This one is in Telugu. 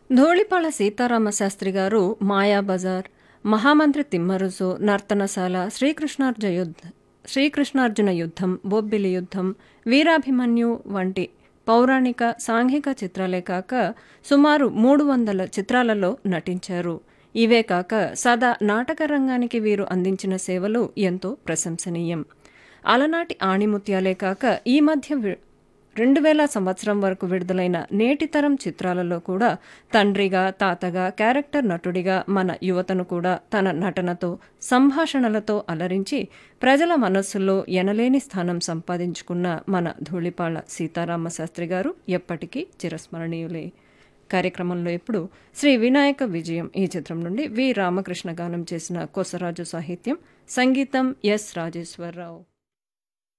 ధూళిపాళ సీతారామ శాస్త్రి గారు మాయాబజార్ మహామంత్రి తిమ్మరుసు నర్తనశాల శ్రీకృష్ణార్జున యుద్ధ శ్రీకృష్ణార్జున యుద్ధం బొబ్బిలి యుద్ధం వీరాభిమన్యు వంటి పౌరాణిక సాంఘిక చిత్రాలే కాక సుమారు మూడు వందల చిత్రాలలో నటించారు ఇవే కాక సదా నాటక రంగానికి వీరు అందించిన సేవలు ఎంతో ప్రశంసనీయం అలనాటి ఆణిముత్యాలే కాక ఈ మధ్య వి- రెండు వేల సంవత్సరం వరకు విడుదలైన నేటి తరం చిత్రాలలో కూడా తండ్రిగా తాతగా క్యారెక్టర్ నటుడిగా మన యువతను కూడా తన నటనతో సంభాషణలతో అలరించి ప్రజల మనస్సుల్లో ఎనలేని స్థానం సంపాదించుకున్న మన ధూళిపాళ సీతారామ శాస్త్రి గారు ఎప్పటికీ చిరస్మరణీయులే కార్యక్రమంలో ఇప్పుడు శ్రీ వినాయక విజయం ఈ చిత్రం నుండి వి రామకృష్ణ గానం చేసిన కొసరాజు సాహిత్యం సంగీతం ఎస్ రాజేశ్వరరావు